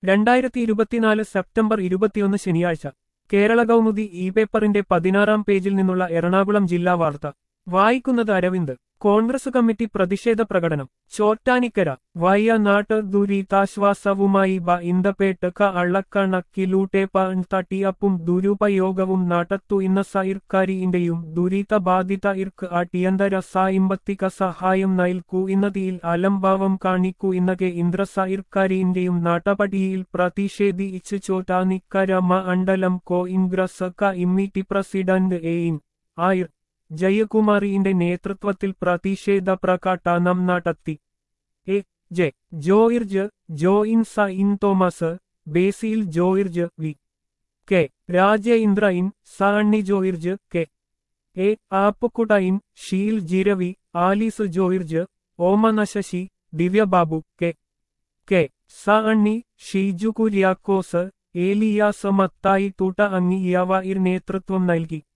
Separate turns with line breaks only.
രണ്ടായിരത്തി ഇരുപത്തിനാല് സെപ്റ്റംബർ ഇരുപത്തിയൊന്ന് ശനിയാഴ്ച കേരള കൗമുദി ഇ പേപ്പറിന്റെ പതിനാറാം പേജിൽ നിന്നുള്ള എറണാകുളം ജില്ലാ വാർത്ത വായിക്കുന്നത് അരവിന്ദ് കോൺഗ്രസ് കമ്മിറ്റി പ്രതിഷേധ പ്രകടനം ചോറ്റാനിക്കര വയ്യ നാട്ട് ദുരിതാശ്വാസവുമായി ബ ഇന്ദപേട്ട് ക അള്ളക്കണക്കിലൂട്ടെ തട്ടിയപ്പും ദുരുപയോഗവും നാട്ടത്തു ഇന്ന സൈർക്കാരിന്റെയും ദുരിതബാധിത ഇർക്ക് അടിയന്തര സായിമ്പത്തിക സഹായം നൽകൂ ഇന്നതിയിൽ അലംഭാവം കാണിക്കൂ ഇന്നകെ ഇന്ദ്ര സൈർക്കാരിന്റെയും നാട്ടപടിയിൽ പ്രതിഷേധിച്ച് ചോറ്റാനിക്കര മണ്ഡലം കോൺഗ്രസ് ക ഇമ്മിറ്റി പ്രസിഡന്റ് എയിൻ ആയിർ ജയകുമാറിന്റെ നേതൃത്വത്തിൽ പ്രതിഷേധ പ്രകടനം നടത്തി എ ജെ ജോയിർജ് ജോയിൻ സൈൻ Thomas Basil George V K Rajendran Sunny George K A ആപ്പുക്കുടയിൻ ഷീൽ ജിരവി Alice George Omanasasi Divyababu K K Sunny Sheeju Kuriakose Elias Mathai തൂട്ട അങ്ങിയവ ഇർ നേതൃത്വം നൽകി